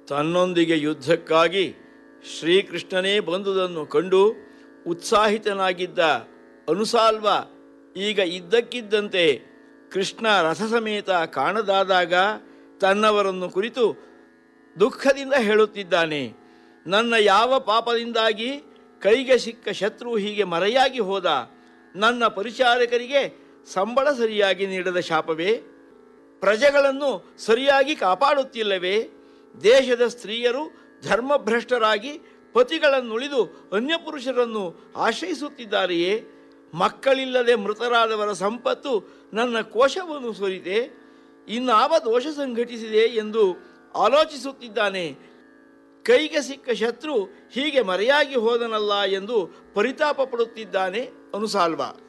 ತನ್ನೊಂದಿಗೆ ಯುದ್ಧಕ್ಕಾಗಿ ಶ್ರೀಕೃಷ್ಣನೇ ಬಂದುದನ್ನು ಕಂಡು ಉತ್ಸಾಹಿತನಾಗಿದ್ದ ಅನುಸಾಲ್ವ ಈಗ ಇದ್ದಕ್ಕಿದ್ದಂತೆ ಕೃಷ್ಣ ರಥ ಸಮೇತ ಕಾಣದಾದಾಗ ತನ್ನವರನ್ನು ಕುರಿತು ದುಃಖದಿಂದ ಹೇಳುತ್ತಿದ್ದಾನೆ ನನ್ನ ಯಾವ ಪಾಪದಿಂದಾಗಿ ಕೈಗೆ ಸಿಕ್ಕ ಶತ್ರು ಹೀಗೆ ಮರೆಯಾಗಿ ಹೋದ ನನ್ನ ಪರಿಚಾರಕರಿಗೆ ಸಂಬಳ ಸರಿಯಾಗಿ ನೀಡದ ಶಾಪವೇ ಪ್ರಜೆಗಳನ್ನು ಸರಿಯಾಗಿ ಕಾಪಾಡುತ್ತಿಲ್ಲವೇ ದೇಶದ ಸ್ತ್ರೀಯರು ಧರ್ಮಭ್ರಷ್ಟರಾಗಿ ಪತಿಗಳನ್ನುಳಿದು ಅನ್ಯಪುರುಷರನ್ನು ಆಶ್ರಯಿಸುತ್ತಿದ್ದಾರೆಯೇ ಮಕ್ಕಳಿಲ್ಲದೆ ಮೃತರಾದವರ ಸಂಪತ್ತು ನನ್ನ ಕೋಶವನ್ನು ಸುರಿತೆ ಇನ್ನಾವ ದೋಷ ಸಂಘಟಿಸಿದೆ ಎಂದು ಆಲೋಚಿಸುತ್ತಿದ್ದಾನೆ ಕೈಗೆ ಸಿಕ್ಕ ಶತ್ರು ಹೀಗೆ ಮರೆಯಾಗಿ ಹೋದನಲ್ಲ ಎಂದು ಪರಿತಾಪ ಪಡುತ್ತಿದ್ದಾನೆ ಅನುಸಾಲ್ವ